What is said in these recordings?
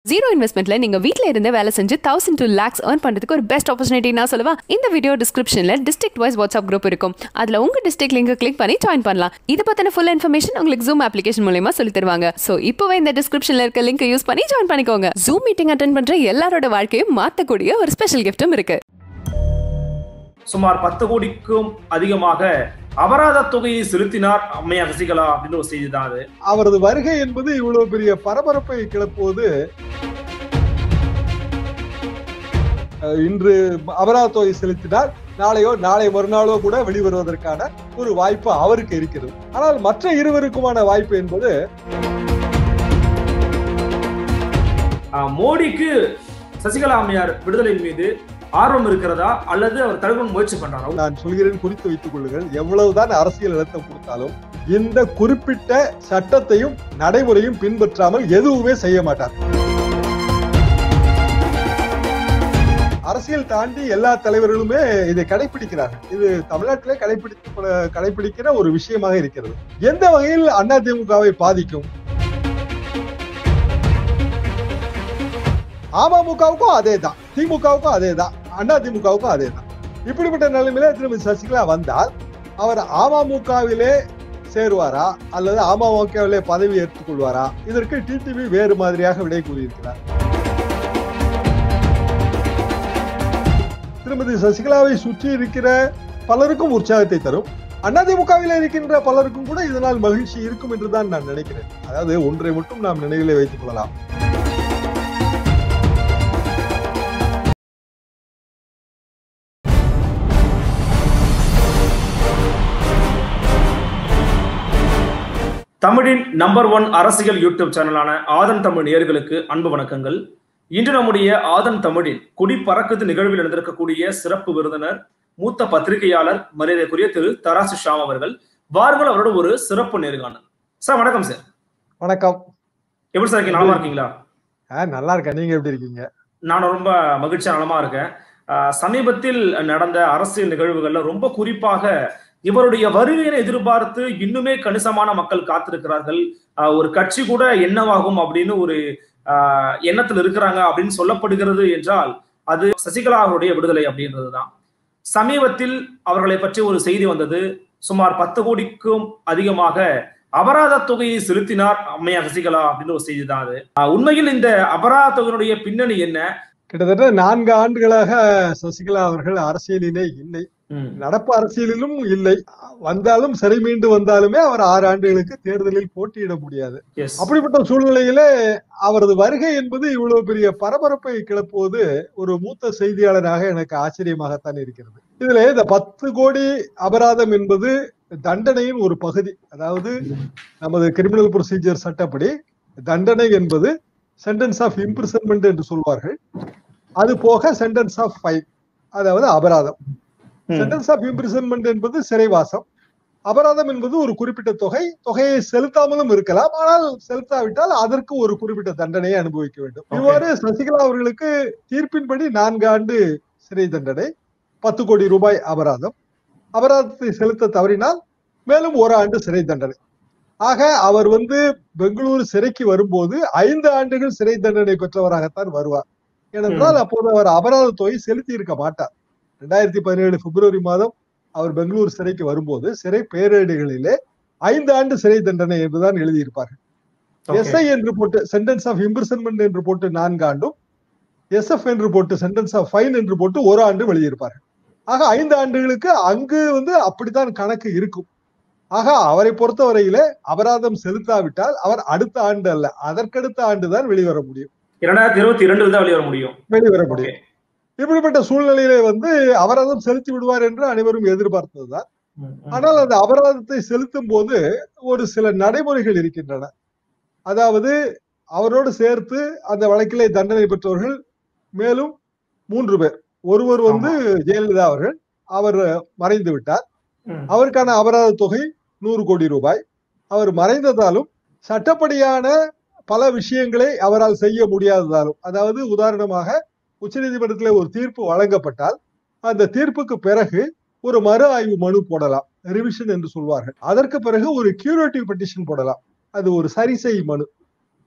Zero இன்வெஸ்ட்மெண்ட்ல நீங்க வீட்ல இருந்தே வேலை செஞ்சு தௌசண்ட் டூ லேக்ஸ் ஏர்ன் பண்றதுக்கு ஒரு பெஸ்ட் ஆப்பர்ச்சுனிட்டி நான் சொல்லுவா இந்த வீடியோ டிஸ்கிரிப்ஷன்ல டிஸ்ட்ரிக்ட் வைஸ் வாட்ஸ்அப் குரூப் இருக்கும் அதுல உங்க டிஸ்ட்ரிக்ட் லிங்க் கிளிக் பண்ணி ஜாயின் பண்ணலாம் இதை பத்தின ஃபுல் இன்ஃபர்மேஷன் உங்களுக்கு ஜூம் அப்ளிகேஷன் மூலயமா சொல்லி தருவாங்க சோ இப்போவே இந்த டிஸ்கிரிப்ஷன்ல இருக்க லிங்க் யூஸ் பண்ணி ஜாயின் பண்ணிக்கோங்க ஜூம் மீட்டிங் அட்டன் பண்ற எல்லாரோட வாழ்க்கையும் மாத்தக்கூடிய ஒரு ஸ்பெஷல் கிஃப்ட்டும் இருக்கு சுமார் பத்து கோடிக்கும் அதிகமாக அபராத தொகையை செலுத்தினார் அம்மையா சசிகலா அப்படின்னு ஒரு செய்தி தான் அது அவரது வருகை என்பது இவ்வளவு பெரிய பரபரப்பை கிளப்புவது அஹ், இன்று அபராத தொகை செலுத்தினால் நாளையோ நாளை மறுநாளோ கூட வெளிவருவதற்கான ஒரு வாய்ப்பு அவருக்கு இருக்கிறது ஆனால் மற்ற இருவருக்குமான வாய்ப்பு என்பது ஆஹ், மோடிக்கு சசிகலா அம்மையார் விடுதலை மீது ஆர்வம் இருக்கிறதா அல்லது அவர் தடுக்க முயற்சி பண்றாரா நான் சொல்கிறேன் குறித்து வைத்துக் கொள்ளுங்கள் எவ்வளவுதான் அரசியல் அழுத்தம் கொடுத்தாலும் இந்த குறிப்பிட்ட சட்டத்தையும் நடைமுறையும் பின்பற்றாமல் எதுவுமே செய்ய மாட்டார் அரசியல் தாண்டி எல்லா தலைவர்களுமே இதை கடைபிடிக்கிறார்கள் இது தமிழ்நாட்டிலே கடைபிடிக்க கடைபிடிக்கிற ஒரு விஷயமாக இருக்கிறது எந்த வகையில் அதிமுகவை பாதிக்கும் அமமுகவுக்கும் அதே தான் திமுகவுக்கும் அதே தான் அதிமுகவுக்கும் அதே தான் இப்படிப்பட்ட நிலைமையில திருமதி சசிகலா வந்தால் அவர் அமமுகவிலே சேருவாரா அல்லது அமமுகவிலே பதவி ஏற்றுக் கொள்வாரா இதற்கு டிடிவி வேறு மாதிரியாக விடை கூறியிருக்கிறார் திருமதி சசிகலாவை சுற்றி இருக்கிற பலருக்கும் உற்சாகத்தை தரும் அதிமுகவில் இருக்கின்ற பலருக்கும் கூட இதனால் மகிழ்ச்சி இருக்கும் என்றுதான் நான் நினைக்கிறேன் அதாவது ஒன்றை மட்டும் நாம் நினைவிலே வைத்துக் கொள்ளலாம் தமிழின் நம்பர் ஒன் அரசியல் யூடியூப் சேனலான ஆதன் தமிழ் நேயர்களுக்கு அன்பு வணக்கங்கள் இன்று நம்முடைய ஆதன் தமிழின் குடி பறக்குது நிகழ்வில் நடந்திருக்கக்கூடிய சிறப்பு விருந்தினர் மூத்த பத்திரிகையாளர் மரியாதைக்குரிய திரு தராசு ஷாம் அவர்கள் வாருங்கள் அவரோட ஒரு சிறப்பு நேர்காணல் சார் வணக்கம் சார் வணக்கம் எப்படி சார் இருக்கீங்க நலமா இருக்கீங்களா ஆ, நல்லா இருக்கேன் நீங்க எப்படி இருக்கீங்க நான் ரொம்ப மகிழ்ச்சியா நலமா இருக்கேன் ஆஹ் சமீபத்தில் நடந்த அரசியல் நிகழ்வுகள்ல ரொம்ப குறிப்பாக இவருடைய வருகையை எதிர்பார்த்து இன்னுமே கணிசமான மக்கள் காத்திருக்கிறார்கள் ஆஹ் ஒரு கட்சி கூட என்னவாகும் அப்படின்னு ஒரு ஆஹ் எண்ணத்தில் இருக்கிறாங்க அப்படின்னு சொல்லப்படுகிறது என்றால் அது சசிகலா அவருடைய விடுதலை அப்படின்றதுதான் சமீபத்தில் அவர்களை பற்றி ஒரு செய்தி வந்தது சுமார் பத்து கோடிக்கும் அதிகமாக அபராத தொகையை செலுத்தினார் அம்மையா சசிகலா அப்படின்னு ஒரு செய்தி தான் அது ஆஹ் உண்மையில் இந்த அபராத தொகையினுடைய பின்னணி என்ன கிட்டத்தட்ட நான்கு ஆண்டுகளாக சசிகலா அவர்கள் அரசியலிலே இல்லை ம், நடப்பு அரசியலிலும் இல்லை வந்தாலும் சிறை மீண்டு வந்தாலுமே அவர் ஆறு ஆண்டுகளுக்கு தேர்தலில் போட்டியிட முடியாது yes. அப்படிப்பட்ட சூழ்நிலையிலே அவரது வருகை என்பது இவ்வளவு பெரிய பரபரப்பை கிளப்புவது ஒரு மூத்த செய்தியாளராக எனக்கு ஆச்சரியமாகத்தான் இருக்கிறது இதுல இந்த பத்து கோடி அபராதம் என்பது தண்டனையின் ஒரு பகுதி அதாவது நமது கிரிமினல் ப்ரொசீஜர் சட்டப்படி தண்டனை என்பது சென்டென்ஸ் ஆஃப் இம்ப்ரிசன்மெண்ட் என்று சொல்வார்கள் அது போக சென்டென்ஸ் ஆஃப் ஃபைன் அதாவது அபராதம் ம், சென்டென்ஸ் ஆஃப் இம்ப்ரிசன்மெண்ட் என்பது சிறைவாசம் அபராதம் என்பது ஒரு குறிப்பிட்ட தொகை தொகையை செலுத்தாமலும் இருக்கலாம் ஆனால் செலுத்தாவிட்டால் அதற்கு ஒரு குறிப்பிட்ட தண்டனையை அனுபவிக்க வேண்டும் Okay. இவ்வாறு சசிகலா அவர்களுக்கு தீர்ப்பின்படி நான்கு ஆண்டு சிறை தண்டனை பத்து கோடி ரூபாய் அபராதம் அபராதத்தை செலுத்த தவறினால் மேலும் ஒரு ஆண்டு சிறை தண்டனை ஆக அவர் வந்து பெங்களூரு சிறைக்கு வரும்போது ஐந்து ஆண்டுகள் சிறை தண்டனை பெற்றவராகத்தான் வருவார் ஏனென்றால் அப்போது அவர் அபராத தொகை செலுத்தி இருக்க மாட்டார் ரெண்டாயிரத்தி பதினேழு பிப்ரவரி மாதம் அவர் பெங்களூர் சிறைக்கு வரும்போது சிறை பேரேடுகளிலே ஐந்து ஆண்டு சிறை தண்டனை என்றுதான் எழுதியிருப்பார்கள் okay. எஸ்ஐ என்று போட்டு சென்டென்ஸ் ஆஃப் இம்ப்ரிசன்மெண்ட் என்று போட்டு நான்கு ஆண்டும் எஸ்எஃப் என்று போட்டு சென்டென்ஸ் ஆஃப் ஃபைன் என்று போட்டு ஒரு ஆண்டு எழுதியிருப்பார்கள் ஆக ஐந்து ஆண்டுகளுக்கு அங்கு வந்து அப்படித்தான் கணக்கு இருக்கும் ஆக அவரை பொறுத்தவரையிலே அபராதம் செலுத்தாவிட்டால் அவர் அடுத்த ஆண்டு அல்ல அதற்கடுத்த ஆண்டு தான் வெளிவர முடியும் இரண்டாயிரத்தி இருபத்தி இரண்டுல தான் வெளிவர முடியும் வெளிவர முடியும் இப்படிப்பட்ட சூழ்நிலையிலே வந்து அபராதம் செலுத்தி விடுவார் என்று அனைவரும் எதிர்பார்த்ததுதான் ம், ம். ஆனால் அந்த அபராதத்தை செலுத்தும் போது ஒரு சில நடைமுறைகள் இருக்கின்றன அதாவது அவரோடு சேர்த்து அந்த வழக்கிலே தண்டனை பெற்றவர்கள் மேலும் மூன்று பேர் ஒருவர் வந்து ஜெயலலிதா அவர்கள் அவர் மறைந்து விட்டார் ம், அவருக்கான அபராத தொகை நூறு கோடி ரூபாய் அவர் மறைந்ததாலும் சட்டப்படியான பல விஷயங்களை அவரால் செய்ய முடியாததாலும் அதாவது உதாரணமாக உச்சநீதிமன்றத்தில் ஒரு தீர்ப்பு வழங்கப்பட்டால் அந்த தீர்ப்புக்கு பிறகு ஒரு மறு ஆய்வு மனு போடலாம் ரிவிஷன் என்று சொல்வார்கள் அதற்கு பிறகு ஒரு கியூரேட்டிவ் பெட்டிஷன் போடலாம் அது ஒரு சரிசெய் மனு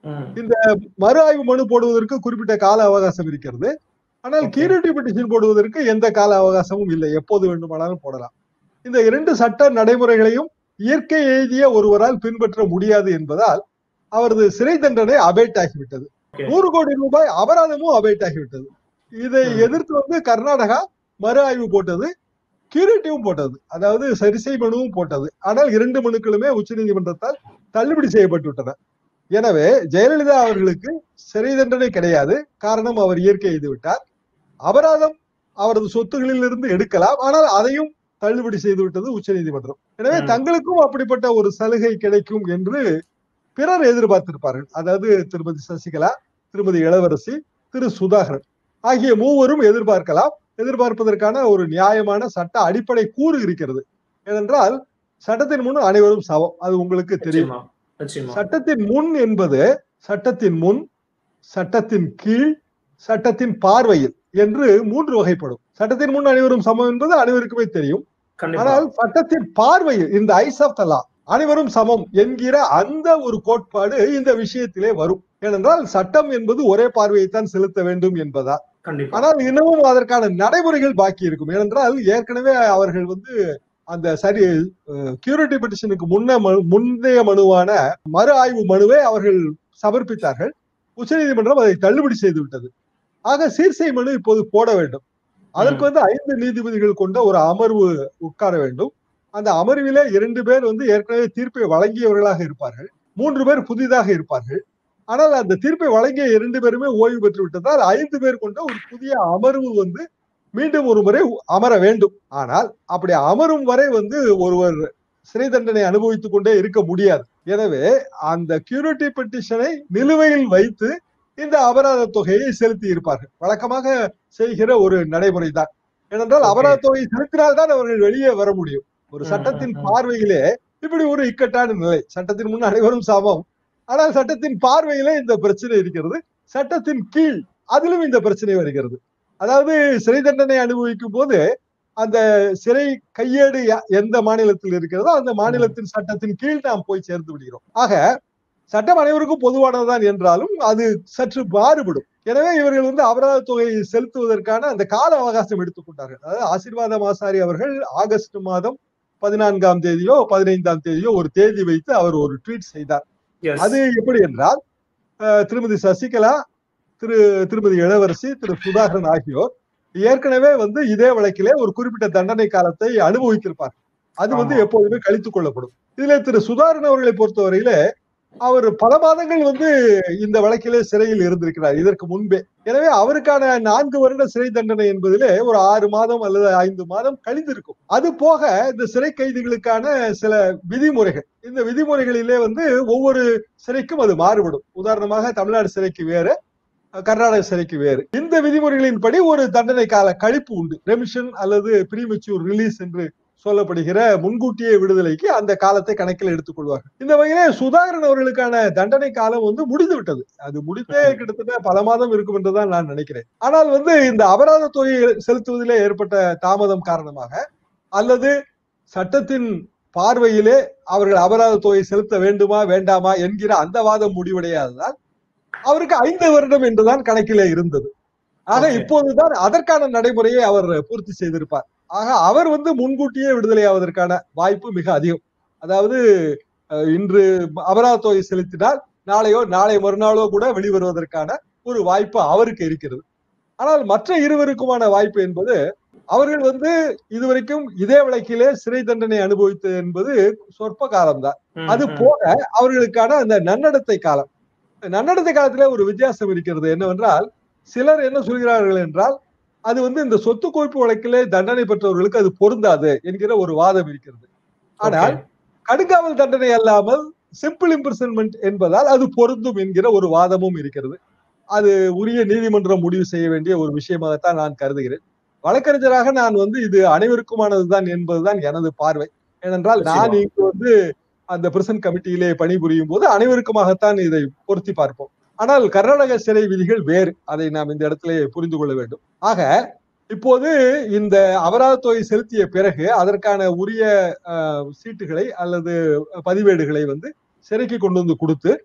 ம். இந்த மறு ஆய்வு மனு போடுவதற்கு குறிப்பிட்ட கால அவகாசம் இருக்கிறது ஆனால் Okay. கியூரிட்டி பெட்டிஷன் போடுவதற்கு எந்த கால அவகாசமும் இல்லை எப்போது வேண்டுமானாலும் போடலாம் இந்த இரண்டு சட்ட நடைமுறைகளையும் இயற்கை எழுதிய ஒருவரால் பின்பற்ற முடியாது என்பதால் அவரது சிறை தண்டனை அபேட் ஆகிவிட்டது Okay. நூறு கோடி ரூபாய் அபராதமும் அபேட் ஆகிவிட்டது இதை ம். எதிர்த்து வந்து கர்நாடகா மறு ஆய்வு போட்டது கியூரிட்டிவும் போட்டது அதாவது சரிசை மனுவும் போட்டது ஆனால் இரண்டு மனுக்களுமே உச்சநீதிமன்றத்தால் தள்ளுபடி செய்யப்பட்டு விட்டன எனவே ஜெயலலிதா அவர்களுக்கு சிறை தண்டனை கிடையாது காரணம் அவர் இயற்கை எய்து விட்டார் அபராதம் அவரது சொத்துகளில் இருந்து எடுக்கலாம் ஆனால் அதையும் தள்ளுபடி செய்து விட்டது உச்சநீதிமன்றம் எனவே ம். தங்களுக்கும் அப்படிப்பட்ட ஒரு சலுகை கிடைக்கும் என்று பிறர் எதிர்பார்த்திருப்பார்கள் அதாவது திருமதி சசிகலா திருமதி இளவரசி திரு சுதாகரன் ஆகிய மூவரும் எதிர்பார்க்கலாம் எதிர்பார்ப்பதற்கான ஒரு நியாயமான சட்ட அடிப்படை கூறு இருக்கிறது ஏனென்றால் சட்டத்தின் முன் அனைவரும் சமம் அது உங்களுக்கு தெரியும் நிச்சயமா நிச்சயமா சட்டத்தின் முன் என்பது சட்டத்தின் முன் சட்டத்தின் கீழ் சட்டத்தின் பார்வையில் என்று மூன்று வகைப்படும் சட்டத்தின் முன் அனைவரும் சமம் என்பது அனைவருக்குமே தெரியும் கண்டிப்பா ஆனால் சட்டத்தின் பார்வையில் இந்த ஐஸ் ஆஃப் த லா அனைவரும் சமம் என்கிற அந்த ஒரு கோட்பாடு இந்த விஷயத்திலே வரும் ஏனென்றால் சட்டம் என்பது ஒரே பார்வையைத்தான் செலுத்த வேண்டும் என்பதா கண்டிப்பா ஆனால் இன்னமும் அதற்கான நடைமுறைகள் பாக்கி இருக்கும் ஏனென்றால் ஏற்கனவே அவர்கள் வந்து அந்த சரி கியூரிட்டி பெட்டிஷனுக்கு முன்ன மனு- முந்தைய மனுவான மறு ஆய்வு மனுவை அவர்கள் சமர்ப்பித்தார்கள் உச்சநீதிமன்றம் அதை தள்ளுபடி செய்து விட்டது ஆக சீர்சை மனு இப்போது போட வேண்டும் அதற்கு வந்து ஐந்து நீதிபதிகள் கொண்ட ஒரு அமர்வு உட்கார வேண்டும் அந்த அமர்விலே இரண்டு பேர் வந்து ஏற்கனவே தீர்ப்பை வழங்கியவர்களாக இருப்பார்கள் மூன்று பேர் புதிதாக இருப்பார்கள் ஆனால் அந்த தீர்ப்பை வழங்கிய இரண்டு பேருமே ஓய்வு பெற்று விட்டதால் ஐந்து பேர் கொண்ட ஒரு புதிய அமர்வு வந்து மீண்டும் ஒரு முறை அமர வேண்டும் ஆனால் அப்படி அமரும் வரை வந்து ஒருவர் சிறை தண்டனை அனுபவித்துக் கொண்டே இருக்க முடியாது எனவே அந்த கியூரிட்டி பெட்டிஷனை நிலுவையில் வைத்து இந்த அபராத தொகையை செலுத்தி இருப்பார்கள் வழக்கமாக செய்கிற ஒரு நடைமுறை தான் ஏனென்றால் Okay. அபராத தொகை செலுத்தினால்தான் அவர்கள் வெளியே வர முடியும் ஒரு ம், சட்டத்தின் ம், ம். பார்வையிலே இப்படி ஒரு இக்கட்டான நிலை சட்டத்தின் முன் அனைவரும் சமம் ஆனால் சட்டத்தின் பார்வையிலே இந்த பிரச்சனை இருக்கிறது சட்டத்தின் கீழ் அதிலும் இந்த பிரச்சனை வருகிறது அதாவது சிறை தண்டனை அனுபவிக்கும் போது அந்த சிறை கையேடு ய- எந்த மாநிலத்தில் இருக்கிறதோ அந்த மாநிலத்தின் சட்டத்தின் கீழ் நாம் போய் சேர்ந்து விடுகிறோம் ஆக சட்டம் அனைவருக்கும் பொதுவானதுதான் என்றாலும் அது சற்று மாறுபடும் எனவே இவர்கள் வந்து அபராத தொகையை செலுத்துவதற்கான அந்த கால அவகாசம் எடுத்துக்கொண்டார்கள் அதாவது ஆசீர்வாதம் ஆசாரி அவர்கள் ஆகஸ்ட் மாதம் பதினான்காம் தேதியோ பதினைந்தாம் தேதியோ ஒரு தேதி வைத்து அவர் ஒரு ட்வீட் செய்தார் Yes. அது எப்படி என்றால் அஹ், திருமதி சசிகலா திரு திருமதி இளவரசி திரு சுதாகரன் ஆகியோர் ஏற்கனவே வந்து இதே வழக்கிலே ஒரு குறிப்பிட்ட தண்டனை காலத்தை அனுபவித்திருப்பார் அது வந்து ஆமா. எப்போதுமே கழித்துக் கொள்ளப்படும் இதுல திரு சுதாகரன் அவர்களை பொறுத்தவரையில அவர் பல மாதங்கள் வந்து இந்த வழக்கிலே சிறையில் இருந்திருக்கிறார் இதற்கு முன்பே எனவே அவருக்கான நான்கு வருட சிறை தண்டனை என்பதிலே ஒரு ஆறு மாதம் அல்லது ஐந்து மாதம் கழிந்திருக்கும் அது போக இந்த சிறை கைதிகளுக்கான சில விதிமுறைகள் இந்த விதிமுறைகளிலே வந்து ஒவ்வொரு சிறைக்கும் அது மாறுபடும் உதாரணமாக தமிழ்நாடு சிறைக்கு வேறு கர்நாடக சிறைக்கு வேறு இந்த விதிமுறைகளின்படி ஒரு தண்டனை கால கழிப்பு உண்டு ரெமிஷன் அல்லது ப்ரீமெச்சூர் ரிலீஸ் என்று சொல்லப்படுகிற முன்கூட்டியே விடுதலைக்கு அந்த காலத்தை கணக்கில் எடுத்துக் கொள்வார்கள் இந்த வகையிலே சுதாகரன் அவர்களுக்கான தண்டனை காலம் வந்து முடிந்து விட்டது அது முடித்தே கிட்டத்தட்ட பல மாதம் இருக்கும் என்றுதான் நான் நினைக்கிறேன் ஆனால் வந்து இந்த அபராத தொகை செலுத்துவதிலே ஏற்பட்ட தாமதம் காரணமாக அல்லது சட்டத்தின் பார்வையிலே அவர்கள் அபராத தொகை செலுத்த வேண்டுமா வேண்டாமா என்கிற அந்த வாதம் முடிவடையாததால் அவருக்கு ஐந்து வருடம் என்றுதான் கணக்கிலே இருந்தது ஆக Okay. இப்போதுதான் அதற்கான நடைமுறையை அவர் பூர்த்தி செய்திருப்பார் ஆக அவர் வந்து முன்கூட்டியே விடுதலையாவதற்கான வாய்ப்பு மிக அதிகம் அதாவது அஹ், இன்று அபராத தொகை செலுத்தினால் நாளையோ நாளை மறுநாளோ கூட வெளிவருவதற்கான ஒரு வாய்ப்பு அவருக்கு இருக்கிறது ஆனால் மற்ற இருவருக்குமான வாய்ப்பு என்பது அவர்கள் வந்து இதுவரைக்கும் இதே வழக்கிலே சிறை தண்டனை அனுபவித்தது என்பது சொற்ப காலம்தான் ம், அது ம். போக அவர்களுக்கான அந்த நன்னடத்தை காலம் நன்னடத்தை காலத்துல ஒரு வித்தியாசம் இருக்கிறது என்னவென்றால் சிலர் என்ன சொல்கிறார்கள் என்றால் அது வந்து இந்த சொத்து குவிப்பு வழக்கிலே தண்டனை பெற்றவர்களுக்கு அது பொருந்தாது என்கிற ஒரு வாதம் இருக்கிறது ஆனால் Okay. கடுங்காவல் தண்டனை அல்லாமல் சிம்பிள் இம்ப்ரிசன்மெண்ட் என்பதால் அது பொருந்தும் என்கிற ஒரு வாதமும் இருக்கிறது அது உரிய நீதிமன்றம் முடிவு செய்ய வேண்டிய ஒரு விஷயமாகத்தான் நான் கருதுகிறேன் வழக்கறிஞராக நான் வந்து இது அனைவருக்குமானதுதான் என்பதுதான் எனது பார்வை ஏனென்றால் நான் நிச்சயமா. இங்கு வந்து அந்த பிரசன்ட் கமிட்டியிலே பணிபுரியும் போது அனைவருக்குமாகத்தான் இதை பொருத்தி பார்ப்போம் ஆனால் கர்நாடக சிறை விதிகள் வேறு அதை நாம் இந்த இடத்திலே புரிந்து கொள்ள வேண்டும் ஆக இப்போது இந்த அபராத தொகை செலுத்திய பிறகு அதற்கான உரிய அஹ், சீட்டுகளை அல்லது பதிவேடுகளை வந்து சிறைக்கு கொண்டு வந்து கொடுத்து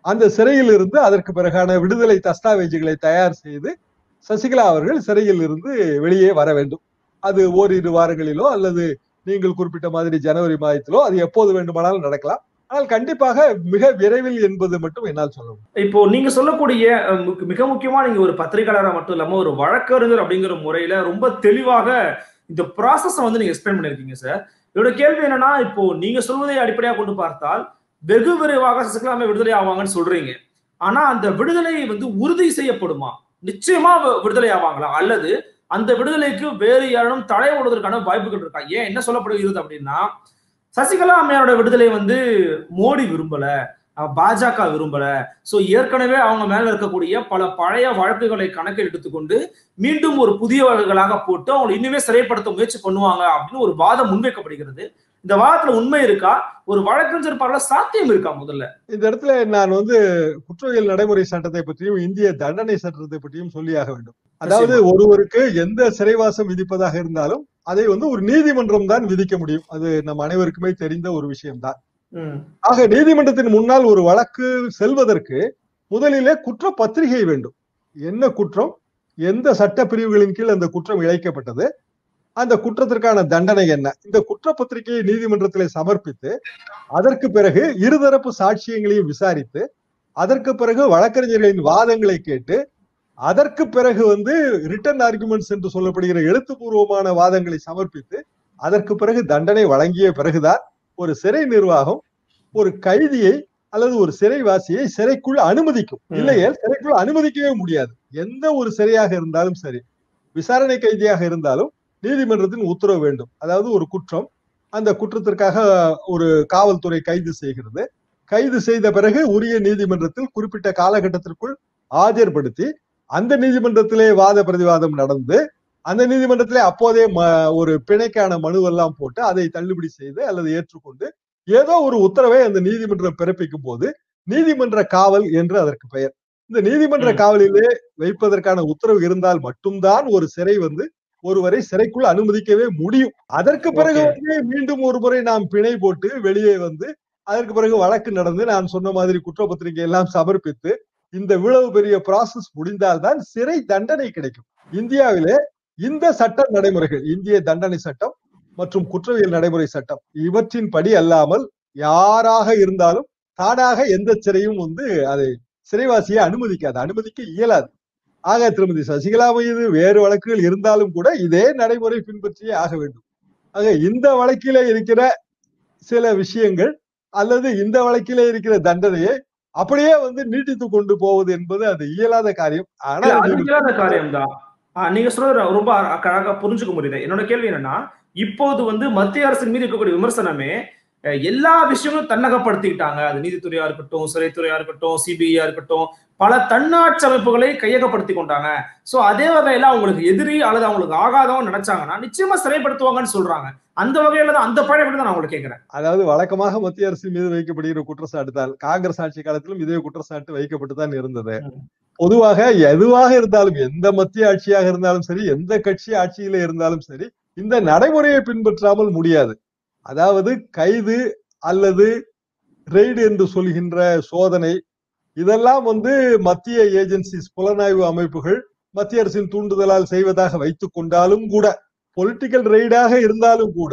அந்த சிறையில் இருந்து அதற்கு பிறகான விடுதலை தஸ்தாவேஜுகளை தயார் செய்து சசிகலா அவர்கள் சிறையில் இருந்து வெளியே வர வேண்டும் அது ஓரிரு வாரங்களிலோ அல்லது நீங்கள் குறிப்பிட்ட மாதிரி ஜனவரி மாதத்திலோ அது எப்போது வேண்டுமானாலும் நடக்கலாம் ஆனால் கண்டிப்பாக மிக விரைவில் என்பது மட்டும் என்னால் சொல்ல முடியும் இப்போ நீங்க சொல்லக்கூடிய அஹ், முக்க- மிக முக்கியமா நீங்க ஒரு பத்திரிகையாளரா மட்டும் இல்லாம ஒரு வழக்கறிஞர் அப்படிங்கிற முறையில ரொம்ப தெளிவாக இந்த ப்ராசஸ் வந்து நீங்க எக்ஸ்பிளைன் பண்ணிருக்கீங்க சார் என்னோட கேள்வி என்னன்னா இப்போ நீங்க சொல்வதை அடிப்படையாக கொண்டு பார்த்தால் வெகு விரைவாக சசிகலாமே விடுதலை ஆவாங்கன்னு சொல்றீங்க ஆனா அந்த விடுதலை வந்து உறுதி செய்யப்படுமா நிச்சயமா வி- விடுதலை ஆவாங்களா அல்லது அந்த விடுதலைக்கு வேறு யாரும் தடை போடுவதற்கான வாய்ப்புகள் இருக்கா ஏன் என்ன சொல்லப்படுகிறது அப்படின்னா சசிகலா அம்மையாரோட விடுதலை வந்து மோடி விரும்பல அஹ் பாஜக விரும்பல சோ ஏற்கனவே அவங்க மேல இருக்கக்கூடிய பல பழைய வழக்குகளை கணக்கில் எடுத்துக்கொண்டு மீண்டும் ஒரு புதிய வழக்குகளாக போட்டு அவங்களை இன்னுமே சிறைப்படுத்த முயற்சி பண்ணுவாங்க அப்படின்னு ஒரு வாதம் முன்வைக்கப்படுகிறது இந்த வாதத்துல உண்மை இருக்கா ஒரு வழக்கறிஞர் பார்வையில சாத்தியம் இருக்கா முதல்ல இந்த இடத்துல நான் வந்து குற்றவியல் நடைமுறை சட்டத்தை பற்றியும் இந்திய தண்டனை சட்டத்தை பற்றியும் சொல்லியாக வேண்டும் அதாவது நிச்சயமா. ஒருவருக்கு எந்த சிறைவாசம் விதிப்பதாக இருந்தாலும் அதை வந்து ஒரு நீதிமன்றம் தான் விதிக்க முடியும் அது நம் அனைவருக்குமே தெரிந்த ஒரு விஷயம்தான் ம், ஆக நீதிமன்றத்தின் முன்னால் ஒரு வழக்கு செல்வதற்கு முதலிலே குற்ற பத்திரிகை வேண்டும் என்ன குற்றம் எந்த சட்ட பிரிவுகளின் கீழ் அந்த குற்றம் இழைக்கப்பட்டது அந்த குற்றத்திற்கான தண்டனை என்ன இந்த குற்றப்பத்திரிகையை நீதிமன்றத்திலே சமர்ப்பித்து அதற்கு பிறகு இருதரப்பு சாட்சியங்களையும் விசாரித்து அதற்கு பிறகு வழக்கறிஞர்களின் வாதங்களை கேட்டு அதற்கு பிறகு வந்து ரிட்டன் ஆர்குமெண்ட்ஸ் என்று சொல்லப்படுகிற எழுத்துப்பூர்வமான வாதங்களை சமர்ப்பித்து அதற்கு பிறகு தண்டனை வழங்கிய பிறகுதான் ஒரு சிறை நிர்வாகம் ஒரு கைதியை அல்லது ஒரு சிறைவாசியை சிறைக்குள் அனுமதிக்கும் ம். இல்லையே சிறைக்குள் அனுமதிக்கவே முடியாது எந்த ஒரு சிறையாக இருந்தாலும் சரி விசாரணை கைதியாக இருந்தாலும் நீதிமன்றத்தின் உத்தரவு வேண்டும் அதாவது ஒரு குற்றம் அந்த குற்றத்திற்காக ஒரு காவல்துறை கைது செய்கிறது கைது செய்த பிறகு உரிய நீதிமன்றத்தில் குறிப்பிட்ட காலகட்டத்திற்குள் ஆஜர்படுத்தி அந்த நீதிமன்றத்திலே வாத பிரதிவாதம் நடந்து அந்த நீதிமன்றத்திலே அப்போதே ம- ஒரு பிணைக்கான மனுவெல்லாம் போட்டு அதை தள்ளுபடி செய்து அல்லது ஏற்றுக்கொண்டு ஏதோ ஒரு உத்தரவை அந்த நீதிமன்றம் பிறப்பிக்கும் போது நீதிமன்ற காவல் என்று அதற்கு பெயர் இந்த நீதிமன்ற ம். காவலிலே வைப்பதற்கான உத்தரவு இருந்தால் மட்டும்தான் ஒரு சிறை வந்து ஒருவரை சிறைக்குள் அனுமதிக்கவே முடியும் அதற்கு பிறகு Okay. வந்து மீண்டும் ஒரு முறை நாம் பிணை போட்டு வெளியே வந்து அதற்கு பிறகு வழக்கு நடந்து நான் சொன்ன மாதிரி குற்றப்பத்திரிகை எல்லாம் சமர்ப்பித்து இந்த இவ்வளவு பெரிய ப்ராசஸ் முடிந்தால்தான் சிறை தண்டனை கிடைக்கும் இந்தியாவிலே இந்த சட்ட நடைமுறைகள் இந்திய தண்டனை சட்டம் மற்றும் குற்றவியல் நடைமுறை சட்டம் இவற்றின் படி அல்லாமல் யாராக இருந்தாலும் தானாக எந்த சிறையும் வந்து அதை சிறைவாசியை அனுமதிக்காது அனுமதிக்க இயலாது ஆக திருமதி சசிகலா மீது வேறு வழக்குகள் இருந்தாலும் கூட இதே நடைமுறை பின்பற்றியே ஆக வேண்டும் ஆக இந்த வழக்கிலே இருக்கிற சில விஷயங்கள் அல்லது இந்த வழக்கிலே இருக்கிற தண்டனையை அப்படியே வந்து நீட்டித்து கொண்டு போவது என்பது அது இயலாத காரியம் இல்ல, ஆனால் அது நீங்கள் இல்லாத காரியம்தான் ஆஹ் நீங்க சொல்றது ரொம்ப அழகா புரிஞ்சுக்க முடியுது என்னோட கேள்வி என்னன்னா இப்போது வந்து மத்திய அரசின் மீது இருக்கக்கூடிய விமர்சனமே அஹ், எல்லா விஷயங்களும் தன்னகப்படுத்திக்கிட்டாங்க அது நீதித்துறையா இருக்கட்டும் சிறைத்துறையா இருக்கட்டும் சிபிஐயா இருக்கட்டும் பல தன்னாட்சி அமைப்புகளை கையகப்படுத்தி கொண்டாங்க சோ அதே வகையில அவங்களுக்கு எதிரி அல்லது அவங்களுக்கு ஆகாதவங்க நினைச்சாங்கன்னா நிச்சயமா சிறைப்படுத்துவாங்கன்னு சொல்றாங்க அந்த வகையில தான் அந்த பழைய தான் நான் உங்களுக்கு கேட்கிறேன் அதாவது வழக்கமாக மத்திய அரசின் மீது வைக்கப்படுகிற குற்றச்சாட்டு தான் காங்கிரஸ் ஆட்சி காலத்திலும் இதே குற்றச்சாட்டு வைக்கப்பட்டு தான் இருந்தது ம். பொதுவாக எதுவாக இருந்தாலும் எந்த மத்திய ஆட்சியாக இருந்தாலும் சரி எந்த கட்சி ஆட்சியில இருந்தாலும் சரி இந்த நடைமுறையை பின்பற்றாமல் முடியாது அதாவது கைது அல்லது ரெய்டு என்று சொல்கின்ற சோதனை இதெல்லாம் வந்து மத்திய ஏஜென்சிஸ் புலனாய்வு அமைப்புகள் மத்திய அரசின் தூண்டுதலால் செய்வதாக வைத்துக் கொண்டாலும் கூட பொலிட்டிக்கல் ரெய்டாக இருந்தாலும் கூட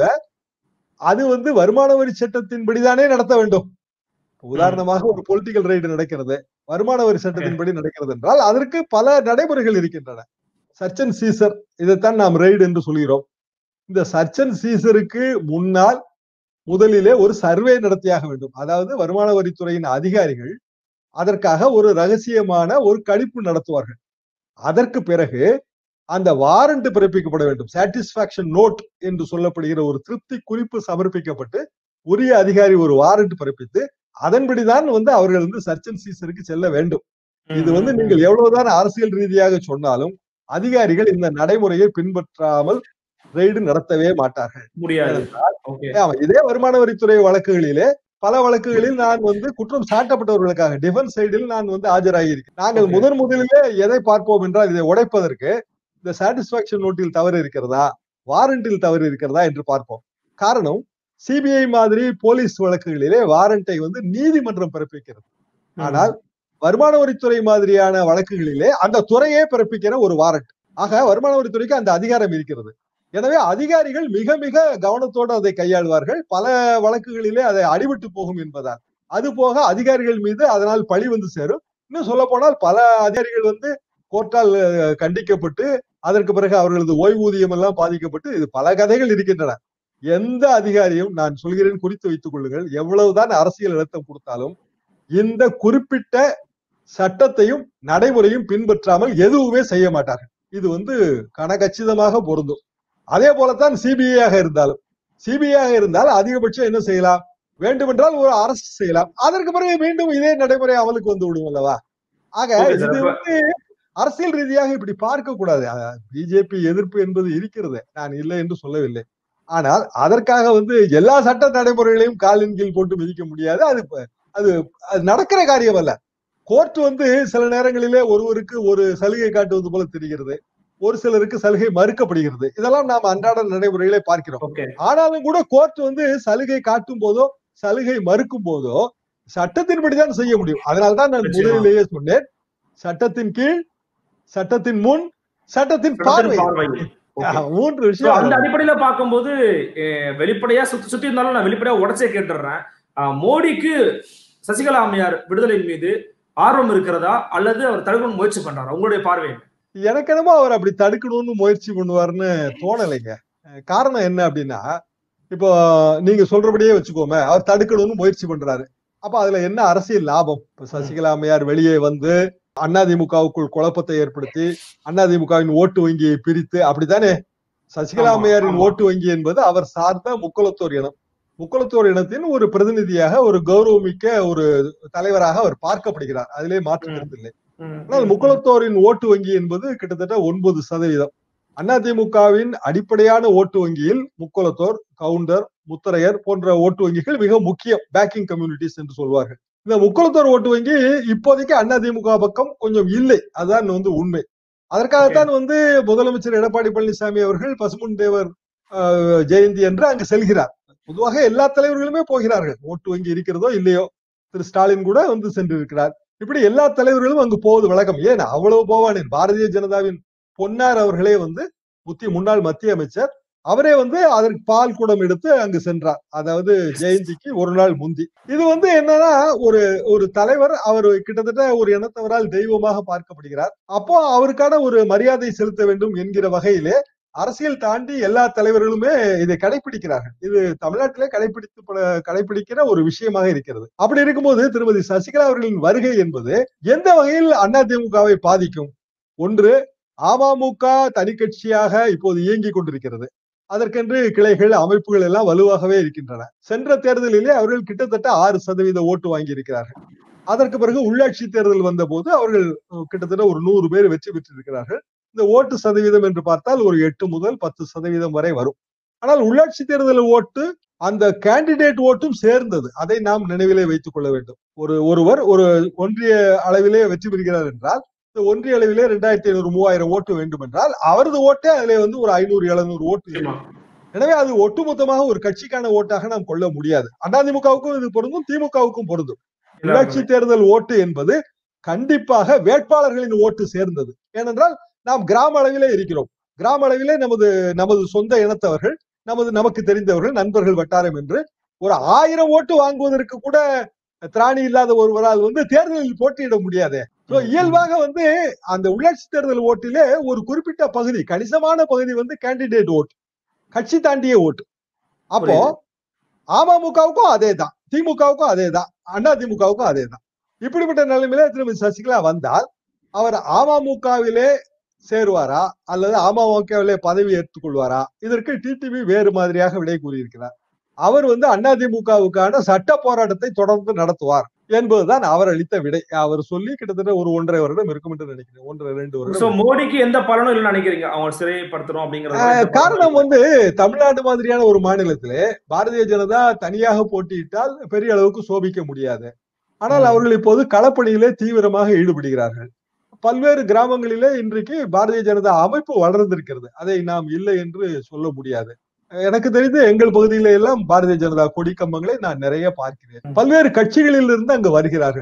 அது வந்து வருமான வரி சட்டத்தின்படிதானே நடத்த வேண்டும் உதாரணமாக ஒரு பொலிட்டிக்கல் ரைடு நடக்கிறது வருமான வரி சட்டத்தின்படி நடக்கிறது என்றால் அதற்கு பல நடைமுறைகள் இருக்கின்றன சர்ச் அண்ட் சீசர் இதைத்தான் நாம் ரெய்டு என்று சொல்கிறோம் இந்த சர்ச் அண்ட் சீசருக்கு முன்னால் முதலிலே ஒரு சர்வே நடத்தியாக வேண்டும் அதாவது வருமான வரித்துறையின் அதிகாரிகள் அதற்காக ஒரு ரகசியமான ஒரு கணிப்பு நடத்துவார்கள் அதற்கு பிறகு அந்த வாரண்ட் பிறப்பிக்கப்பட வேண்டும் சாட்டிஸ்பாக்சன் நோட் என்று சொல்லப்படுகிற ஒரு திருப்தி குறிப்பு சமர்ப்பிக்கப்பட்டு உரிய அதிகாரி ஒரு வாரண்ட் பிறப்பித்து அதன்படிதான் வந்து அவர்கள் வந்து சர்ச் அண்ட் சீசருக்கு செல்ல வேண்டும் இது வந்து நீங்கள் எவ்வளவுதான் அரசியல் ரீதியாக சொன்னாலும் அதிகாரிகள் இந்த நடைமுறையை பின்பற்றாமல் ரெய்டு நடத்தவே மாட்டார்கள் முடியாது ஓகே ஆமா, இதே வருமான வரித்துறை வழக்குகளிலே பல வழக்குகளில் நான் வந்து குற்றம் சாட்டப்பட்டவர்களுக்காக டிஃபென்ஸ் சைடில் நான் வந்து ஆஜராகியிருக்கேன் நாங்கள் Okay. முதன் முதலிலே எதை பார்ப்போம் என்றால் இதை உடைப்பதற்கு இந்த சாட்டிஸ்பாக்சன் நோட்டில் தவறு இருக்கிறதா வாரண்டில் தவறு இருக்கிறதா என்று பார்ப்போம் காரணம் சிபிஐ மாதிரி போலீஸ் வழக்குகளிலே வாரண்டை வந்து நீதிமன்றம் பிறப்பிக்கிறது ஆனால் வருமான வரித்துறை மாதிரியான வழக்குகளிலே அந்த துறையே பிறப்பிக்கிற ஒரு வாரண்ட் ஆக வருமான வரித்துறைக்கு அந்த அதிகாரம் இருக்கிறது எனவே அதிகாரிகள் மிக மிக கவனத்தோடு அதை கையாள்வார்கள் பல வழக்குகளிலே அதை அடிபட்டு போகும் என்பதால் அது போக அதிகாரிகள் மீது அதனால் பழி வந்து சேரும் இன்னும் சொல்ல போனால் பல அதிகாரிகள் வந்து கோர்ட்டால் அஹ், கண்டிக்கப்பட்டு அதற்கு பிறகு அவர்களது ஓய்வூதியம் எல்லாம் பாதிக்கப்பட்டு இது பல கதைகள் இருக்கின்றன எந்த அதிகாரியும் நான் சொல்கிறேன் குறித்து வைத்துக் கொள்ளுங்கள் எவ்வளவுதான் அரசியல் அழுத்தம் கொடுத்தாலும் இந்த குறிப்பிட்ட சட்டத்தையும் நடைமுறையும் பின்பற்றாமல் எதுவுமே செய்ய மாட்டார்கள் இது வந்து கனகச்சிதமாக பொருந்தும் அதே போலத்தான் சிபிஐயாக இருந்தாலும் சிபிஐயாக இருந்தால் அதிகபட்சம் என்ன செய்யலாம் வேண்டுமென்றால் ஒரு அரசு செய்யலாம் அதற்கு பிறகு மீண்டும் இதே நடைமுறை அமலுக்கு வந்து விடும் அல்லவா ஆக Okay, sir. இது அப்ப- வந்து அரசியல் ரீதியாக இப்படி பார்க்க கூடாது பிஜேபி எதிர்ப்பு என்பது இருக்கிறது நான் இல்லை என்று சொல்லவில்லை ஆனால் அதற்காக வந்து எல்லா சட்ட நடைமுறைகளையும் காலின் கீழ் போட்டு மிதிக்க முடியாது அது அது அது நடக்கிற காரியம் அல்ல கோர்ட் வந்து சில நேரங்களிலே ஒருவருக்கு ஒரு சலுகை காட்டுவது போல தெரிகிறது ஒரு சிலருக்கு சலுகை மறுக்கப்படுகிறது இதெல்லாம் நாம் அன்றாட நடைமுறைகளை பார்க்கிறோம் ஓகே ஆனாலும் கூட கோர்ட் வந்து சலுகை காட்டும் போதோ சலுகை மறுக்கும் போதோ சட்டத்தின்படிதான் செய்ய முடியும் அதனால்தான் நான் நிச்சயமா. முதலிலேயே சொன்னேன் சட்டத்தின் கீழ் சட்டத்தின் முன் சட்டத்தின் பார்வை பார்வை Okay. ஆஹ், மூன்று So, விஷயம் அந்த அடிப்படையில பார்க்கும்போது அஹ், வெளிப்படையா சுத்தி சுத்தி இருந்தாலும் நான் வெளிப்படையா உடச்சே கேட்டுறேன் அஹ், மோடிக்கு சசிகலா அம்மையார் விடுதலையின் மீது ஆர்வம் இருக்கிறதா அல்லது அவர் தடுக்கணும் முயற்சி பண்றாரா உங்களுடைய பார்வை என்ன? எனக்கு என்னமோ அவர் அப்படி தடுக்கணும்னு முயற்சி பண்ணுவாருன்னு தோணலைங்க அஹ் காரணம் என்ன அப்படின்னா இப்போ நீங்க சொல்றபடியே வச்சுக்கோமே அவர் தடுக்கணும்னு முயற்சி பண்றாரு அப்ப அதுல என்ன அரசியல் லாபம் இப்ப சசிகலா அம்மையார் வெளியே வந்து அதிமுகவுக்குள் குழப்பத்தை ஏற்படுத்தி அதிமுகவின் ஓட்டு வங்கியை பிரித்து அப்படித்தானே சசிகலா ஆமா, அம்மையாரின் ஆமா. ஓட்டு வங்கி என்பது அவர் சார்ந்த முக்குளத்தோர் இனம் முக்குளத்தோர் இனத்தின் ஒரு பிரதிநிதியாக ஒரு கௌரவமிக்க ஒரு தலைவராக அவர் பார்க்கப்படுகிறார் அதிலே மாற்று ம். கருத்து இல்லை ம், ஆனால் ம், முக்குளத்தோரின் ஓட்டு வங்கி என்பது கிட்டத்தட்ட ஒன்பது சதவீதம் அதிமுகவின் அடிப்படையான ஓட்டு வங்கியில் முக்குளத்தோர் கவுண்டர் முத்தரையர் போன்ற ஓட்டு வங்கிகள் மிக முக்கியம் பேக்கிங் கம்யூனிட்டிஸ் என்று சொல்வார்கள் இந்த முக்குளத்தோர் ஓட்டு வங்கி இப்போதைக்கு அதிமுக பக்கம் கொஞ்சம் இல்லை அதுதான் வந்து உண்மை அதற்காகத்தான் வந்து முதலமைச்சர் எடப்பாடி பழனிசாமி அவர்கள் பசுமுன் தேவர் ஆஹ், ஜெயந்தி என்று அங்கு செல்கிறார் பொதுவாக எல்லா தலைவர்களுமே போகிறார்கள் ஓட்டு வங்கி இருக்கிறதோ இல்லையோ திரு ஸ்டாலின் கூட வந்து சென்றிருக்கிறார் இப்படி எல்லா தலைவர்களும் அங்கு போவது வழக்கம் ஏன் அவ்வளவு போவானேன் பாரதிய ஜனதாவின் பொன்னார் அவர்களே வந்து முத்தி முன்னாள் மத்திய அமைச்சர் அவரே வந்து அதற்கு பால் குடம் எடுத்து அங்கு சென்றார் அதாவது ஜெயந்திக்கு ஒரு நாள் முந்தி இது வந்து என்னன்னா ஒரு ஒரு தலைவர் அவர் கிட்டத்தட்ட ஒரு இனத்தவரால் தெய்வமாக பார்க்கப்படுகிறார் அப்போ அவருக்கான ஒரு மரியாதை செலுத்த வேண்டும் என்கிற வகையிலே அரசியல் தாண்டி எல்லா தலைவர்களுமே இதை கடைபிடிக்கிறார்கள் இது தமிழ்நாட்டிலே கடைபிடித்து பல- கடைபிடிக்கிற ஒரு விஷயமாக இருக்கிறது அப்படி இருக்கும்போது திருமதி சசிகலா அவர்களின் வருகை என்பது எந்த வகையில் அதிமுகவை பாதிக்கும் ஒன்று அமமுக தனி கட்சியாக இப்போது இயங்கிக் கொண்டிருக்கிறது அதற்கென்று கிளைகள் அமைப்புகள் எல்லாம் வலுவாகவே இருக்கின்றன சென்ற தேர்தலிலே அவர்கள் கிட்டத்தட்ட ஆறு சதவீத ஓட்டு வாங்கி இருக்கிறார்கள் அதற்கு பிறகு உள்ளாட்சி தேர்தல் வந்தபோது அவர்கள் அஹ், கிட்டத்தட்ட ஒரு நூறு பேர் வெற்றி பெற்றிருக்கிறார்கள் இந்த ஓட்டு சதவீதம் என்று பார்த்தால் ஒரு எட்டு முதல் பத்து சதவீதம் வரை வரும் ஆனால் உள்ளாட்சி தேர்தல் ஓட்டு அந்த கேண்டிடேட் ஓட்டும் சேர்ந்தது அதை நாம் நினைவிலே வைத்துக் கொள்ள வேண்டும் ஒரு ஒருவர் ஒரு ஒன்றிய அளவிலே வெற்றி பெறுகிறார் என்றால் இந்த ஒன்றிய அளவிலே ரெண்டாயிரத்தி ஐநூறு மூவாயிரம் ஓட்டு வேண்டும் என்றால் அவரது ஓட்டே அதிலே வந்து ஒரு ஐநூறு எழுநூறு ஓட்டு நிச்சயமா. எனவே அது ஒட்டுமொத்தமாக ஒரு கட்சிக்கான ஓட்டாக நாம் கொள்ள முடியாது அதிமுகவுக்கும் இது பொருந்தும் திமுகவுக்கும் பொருந்தும் உள்ளாட்சி தேர்தல் ஓட்டு என்பது கண்டிப்பாக வேட்பாளர்களின் ஓட்டு சேர்ந்தது ஏனென்றால் நாம் கிராம அளவிலே இருக்கிறோம் கிராம அளவிலே நமது நமது சொந்த இனத்தவர்கள் நமது நமக்கு தெரிந்தவர்கள் நண்பர்கள் வட்டாரம் என்று ஒரு ஆயிரம் ஓட்டு வாங்குவதற்கு கூட திராணி இல்லாத ஒருவரால் வந்து தேர்தலில் போட்டியிட முடியாது So, இயல்பாக வந்து அந்த உள்ளாட்சி தேர்தல் ஓட்டிலே ஒரு குறிப்பிட்ட பகுதி கணிசமான பகுதி வந்து கேண்டிடேட் ஓட்டு கட்சி தாண்டிய ஓட்டு அப்போ புரியுது. அமமுகவுக்கும் அதே தான் திமுகவுக்கும் அதே தான் அண்ணா திமுகவுக்கும் அதே தான் இப்படிப்பட்ட நிலைமையில திருமதி சசிகலா வந்தால் அவர் அமமுகவிலே சேருவாரா அல்லது அமமுகவிலே பதவி ஏற்றுக் கொள்வாரா இதற்கு டிடிவி வேறு மாதிரியாக விடை கூறியிருக்கிறார் அவர் வந்து அதிமுகவுக்கான சட்ட போராட்டத்தை தொடர்ந்து நடத்துவார் என்பதுதான் அவர் அளித்த விடை அவர் சொல்லி கிட்டத்தட்ட ஒரு ஒன்றரை வருடம் இருக்கும் என்று நினைக்கிறேன் ஒன்றரை ரெண்டு வருடம் சோ மோடிக்கு எந்த பலனும் இல்லைன்னு நினைக்கிறீங்க அவங்க சிறைப்படுத்துறோம் ஆஹ் அப்படிங்கறது காரணம் வந்து தமிழ்நாடு மாதிரியான ஒரு மாநிலத்திலே பாரதிய ஜனதா தனியாக போட்டியிட்டால் பெரிய அளவுக்கு சோபிக்க முடியாது ஆனால் ம். அவர்கள் இப்போது களப்பணியிலே தீவிரமாக ஈடுபடுகிறார்கள் பல்வேறு கிராமங்களிலே இன்றைக்கு பாரதிய ஜனதா அமைப்பு வளர்ந்திருக்கிறது அதை நாம் இல்லை என்று சொல்ல முடியாது எனக்கு தெரிந்து எங்கள் பகுதியில எல்லாம் பாரதிய ஜனதா கொடி கம்பங்களை நான் நிறைய பார்க்கிறேன் ம். பல்வேறு கட்சிகளில் இருந்து அங்கு வருகிறார்கள்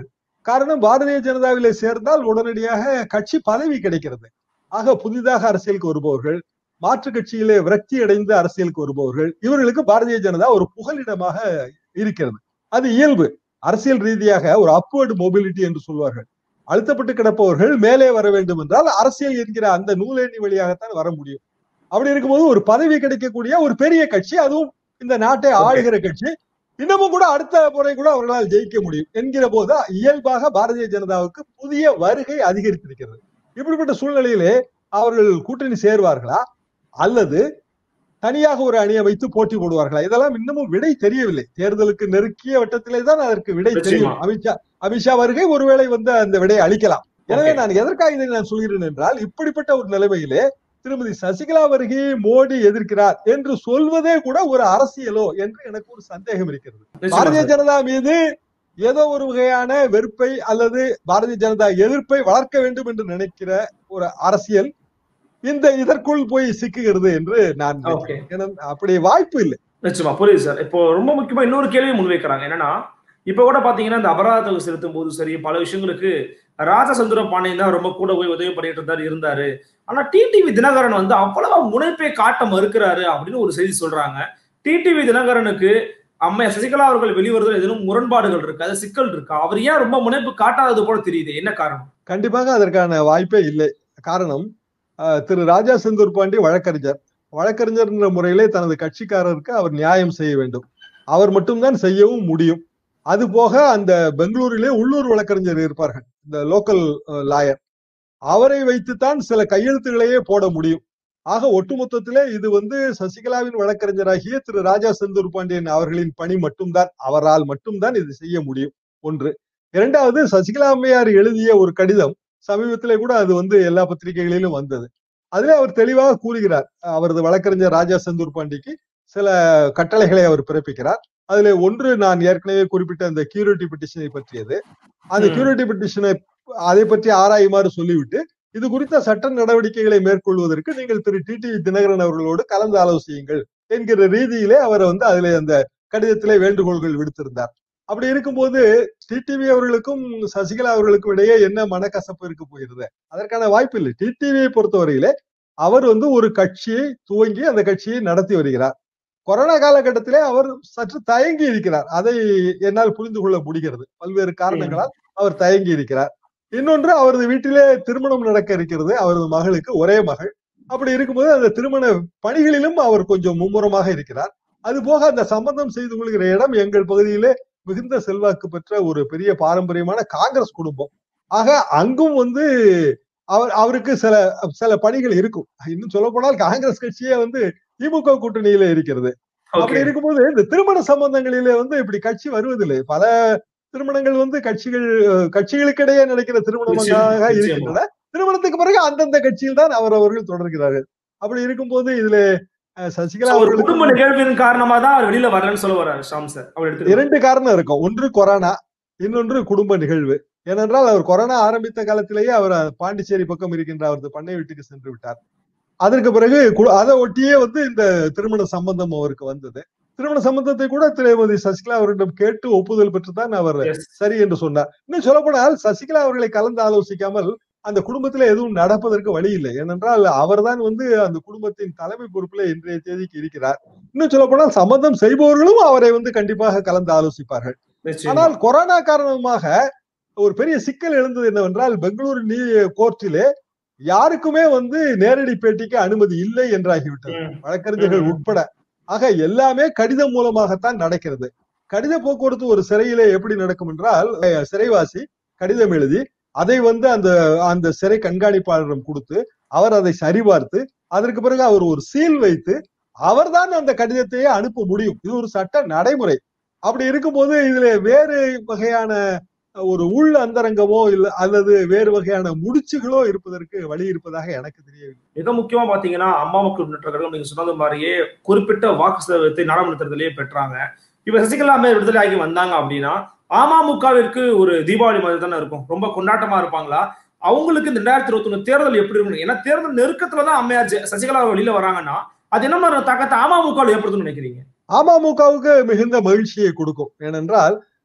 காரணம் பாரதிய ஜனதாவிலே சேர்ந்தால் உடனடியாக கட்சி பதவி கிடைக்கிறது ஆக புதிதாக அரசியலுக்கு வருபவர்கள் மாற்று கட்சியிலே விரக்தி அடைந்து அரசியலுக்கு வருபவர்கள் இவர்களுக்கு பாரதிய ஜனதா ஒரு புகலிடமாக இருக்கிறது அது இயல்பு அரசியல் ரீதியாக ஒரு அப்வர்டு மொபிலிட்டி என்று சொல்வார்கள் அழுத்தப்பட்டு கிடப்பவர்கள் மேலே வர வேண்டும் என்றால் அரசியல் என்கிற அந்த நூலேணி வழியாகத்தான் வர முடியும் அப்படி இருக்கும்போது ஒரு பதவி கிடைக்கக்கூடிய ஒரு பெரிய கட்சி அதுவும் இந்த நாட்டை ஆளுகிற கட்சி இன்னமும் கூட அடுத்த முறை கூட அவர்களால் ஜெயிக்க முடியும் என்கிற போது இயல்பாக பாரதிய ஜனதாவுக்கு புதிய வருகை அதிகரித்திருக்கிறது இப்படிப்பட்ட சூழ்நிலையிலே அவர்கள் கூட்டணி சேர்வார்களா அல்லது தனியாக ஒரு அணியை வைத்து போட்டி போடுவார்களா இதெல்லாம் இன்னமும் விடை தெரியவில்லை தேர்தலுக்கு நெருக்கிய வட்டத்திலே தான் அதற்கு விடை தெரியும் நிச்சயமா. அமித்ஷா அமித்ஷா வருகை ஒருவேளை வந்து அந்த விடையை அளிக்கலாம் எனவே Okay. நான் எதற்காக இதை நான் சொல்கிறேன் என்றால் இப்படிப்பட்ட ஒரு நிலைமையிலே திருமதி சசிகலா வருகையை மோடி எதிர்க்கிறார் என்று சொல்வதே கூட ஒரு அரசியலோ என்று எனக்கு ஒரு சந்தேகம் இருக்கிறது நிச்சயமா பாரதிய சார். ஜனதா மீது ஏதோ ஒரு வகையான வெறுப்பை அல்லது பாரதிய ஜனதா எதிர்ப்பை வளர்க்க வேண்டும் என்று நினைக்கிற ஒரு அரசியல் இந்த இதற்குள் போய் சிக்குகிறது என்று நான் ஓகே நினைக்கிறேன். ஏன்னா, அப்படி வாய்ப்பு இல்லை நிச்சயமா புரியுது சார் இப்போ ரொம்ப முக்கியமா இன்னொரு கேள்வி முன்வைக்கிறாங்க என்னன்னா இப்ப கூட பாத்தீங்கன்னா இந்த அபராத தொகை செலுத்தும் போது சரி பல விஷயங்களுக்கு ராஜசந்திர பாண்டியன் தான் ரொம்ப கூட போய் உதவி பண்ணிட்டு இருந்தாரு இருந்தாரு ஆனா டிடிவி தினகரன் வந்து அவ்வளவா முனைப்பை காட்ட மறுக்கிறாரு அப்படின்னு ஒரு செய்தி சொல்றாங்க டிடிவி தினகரனுக்கு அம்மை சசிகலா அவர்கள் வெளிவருவதில் எதுவும் முரண்பாடுகள் இருக்கு அது சிக்கல் இருக்கா அவர் ஏன் ரொம்ப முனைப்பு காட்டாதது போல தெரியுது என்ன காரணம் கண்டிப்பாக அதற்கான வாய்ப்பே இல்லை காரணம் அஹ், திரு ராஜா செந்தூர் பாண்டி வழக்கறிஞர் வழக்கறிஞர் என்ற முறையிலே தனது கட்சிக்காரருக்கு அவர் நியாயம் செய்ய வேண்டும் அவர் மட்டும்தான் செய்யவும் முடியும் அது போக அந்த பெங்களூரிலே உள்ளூர் வழக்கறிஞர் இருப்பார்கள் இந்த லோக்கல் லாயர் அவரை வைத்துத்தான் சில கையெழுத்துகளையே போட முடியும் ஆக ஒட்டுமொத்தத்திலே இது வந்து சசிகலாவின் வழக்கறிஞராகிய திரு ராஜா செந்தூர் பாண்டியன் அவர்களின் பணி மட்டும்தான் அவரால் மட்டும்தான் இது செய்ய முடியும் ஒன்று இரண்டாவது சசிகலா அம்மையார் எழுதிய ஒரு கடிதம் சமீபத்திலே கூட அது வந்து எல்லா பத்திரிகைகளிலும் வந்தது அதிலே அவர் தெளிவாக கூறுகிறார் அவரது வழக்கறிஞர் ராஜா செந்தூர் பாண்டிக்கு சில கட்டளைகளை அவர் பிறப்பிக்கிறார் அதுல ஒன்று நான் ஏற்கனவே குறிப்பிட்ட அந்த கியூரிட்டி பெட்டிஷனை பற்றியது அந்த ம். கியூரிட்டி பெட்டிஷனை அதை பற்றி ஆராயுமாறு சொல்லிவிட்டு இது குறித்த சட்ட நடவடிக்கைகளை மேற்கொள்வதற்கு நீங்கள் திரு டிடிவி தினகரன் அவர்களோடு கலந்து ஆலோசியுங்கள் என்கிற ரீதியிலே அவர் வந்து அதிலே அந்த கடிதத்திலே வேண்டுகோள்கள் விடுத்திருந்தார் அப்படி இருக்கும்போது டிடிவி அவர்களுக்கும் சசிகலா அவர்களுக்கும் இடையே என்ன மனக்கசப்பு இருக்க போகிறது அதற்கான வாய்ப்பு இல்லை டிடிவியை பொறுத்தவரையிலே அவர் வந்து ஒரு கட்சியை துவங்கி அந்த கட்சியை நடத்தி வருகிறார் கொரோனா காலகட்டத்திலே அவர் சற்று தயங்கி இருக்கிறார் அதை என்னால் புரிந்து கொள்ள முடிகிறது பல்வேறு காரணங்களால் அவர் தயங்கி இருக்கிறார் இன்னொன்று அவரது வீட்டிலே திருமணம் நடக்க இருக்கிறது அவரது மகளுக்கு ஒரே மகள் அப்படி இருக்கும்போது அந்த திருமண பணிகளிலும் அவர் கொஞ்சம் மும்முரமாக இருக்கிறார் அது போக அந்த சம்பந்தம் செய்து கொள்கிற இடம் எங்கள் பகுதியிலே மிகுந்த செல்வாக்கு பெற்ற ஒரு பெரிய பாரம்பரியமான காங்கிரஸ் குடும்பம் ஆக அங்கும் வந்து அவர் அவருக்கு சில சில பணிகள் இருக்கும் இன்னும் சொல்ல போனால் காங்கிரஸ் கட்சியே வந்து திமுக கூட்டணியில இருக்கிறது அப்படி ஓகே இருக்கும்போது இந்த திருமண சம்பந்தங்களிலே வந்து இப்படி கட்சி வருவதில்லை பல திருமணங்கள் வந்து கட்சிகள் அஹ், கட்சிகளுக்கிடையே நடக்கிற திருமணமாக நிச்சயமா. இருக்கின்றன திருமணத்துக்கு பிறகு அந்தந்த கட்சியில் தான் அவரவர்கள் தொடர்கிறார்கள் அப்படி இருக்கும்போது இதுல அஹ், சசிகலா ஒரு அவர்களுக்கு குடும்ப நிகழ்வின் காரணமா தான் அவர் வெளியில வரலன்னு சொல்ல வர்றாரு ஷாம் சார் அவர் எடுத்து இரண்டு காரணம் இருக்கும் ஒன்று கொரோனா இன்னொன்று குடும்ப நிகழ்வு ஏனென்றால் அவர் கொரோனா ஆரம்பித்த காலத்திலேயே அவர் பாண்டிச்சேரி பக்கம் இருக்கின்ற அவரது பண்ணை வீட்டுக்கு சென்று விட்டார் அதற்கு பிறகு கு- அதை ஒட்டியே வந்து இந்த திருமண சம்பந்தம் அவருக்கு வந்தது திருமண சம்பந்தத்தை கூட திருமதி சசிகலா அவரிடம் கேட்டு ஒப்புதல் பெற்றுதான் அவர் Yes. சரி என்று சொன்னார் இன்னும் சொல்லப்போனால் சசிகலா அவர்களை கலந்து ஆலோசிக்காமல் அந்த குடும்பத்திலே எதுவும் நடப்பதற்கு வழி இல்லை ஏனென்றால் அவர்தான் வந்து அந்த குடும்பத்தின் தலைமை பொறுப்பிலே இன்றைய தேதிக்கு இருக்கிறார் இன்னும் சொல்லப்போனால் சம்பந்தம் செய்பவர்களும் அவரை வந்து கண்டிப்பாக கலந்து ஆலோசிப்பார்கள் நிச்சயமா. ஆனால் கொரோனா காரணமாக ஒரு பெரிய சிக்கல் எழுந்தது என்னவென்றால் பெங்களூரு நீ கோர்ட்டிலே யாருக்குமே வந்து நேரடி பேட்டிக்கு அனுமதி இல்லை என்றாகிவிட்டது ம். வழக்கறிஞர்கள் ம். உட்பட ஆக எல்லாமே கடிதம் மூலமாகத்தான் நடக்கிறது கடித போக்குவரத்து ஒரு சிறையிலே எப்படி நடக்கும் என்றால் அஹ், சிறைவாசி கடிதம் எழுதி அதை வந்து அந்த அந்த சிறை கண்காணிப்பாளரிடம் கொடுத்து அவர் அதை சரிபார்த்து அதற்கு பிறகு அவர் ஒரு சீல் வைத்து அவர்தான் அந்த கடிதத்தையே அனுப்ப முடியும் இது ஒரு சட்ட நடைமுறை அப்படி இருக்கும்போது இதுல வேறு வகையான ஒரு உள் அந்தரங்கமோ இல்ல அல்லது வேறு வகையான முடிச்சுகளோ இருப்பதற்கு வழி இருப்பதாக எனக்கு தெரியவில்லை மிக முக்கியமா பாத்தீங்கன்னா அம்மா மக்கள் முன்னேற்ற கழகம் நீங்க சொன்னது மாதிரியே குறிப்பிட்ட வாக்கு சதவீதத்தை நாடாளுமன்றத்திலேயே பெற்றாங்க இப்ப சசிகலா அம்மையார் விடுதலை ஆகி வந்தாங்க அப்படின்னா அமமுகவிற்கு ஒரு தீபாவளி மாதிரி தானே இருக்கும் ரொம்ப கொண்டாட்டமா இருப்பாங்களா அவங்களுக்கு இந்த ரெண்டாயிரத்தி இருபத்தி ஒண்ணு தேர்தல் எப்படி இருக்கும் ஏன்னா தேர்தல் நெருக்கத்துலதான் அம்மையார் ஜெ- சசிகலா வெளியில வராங்கன்னா அது என்ன மாதிரி தாக்கத்தை அமமுக ஏற்படுத்தும்னு நினைக்கிறீங்க அமமுகவுக்கு மிகுந்த மகிழ்ச்சியை கொடுக்கும் ஏனென்றால்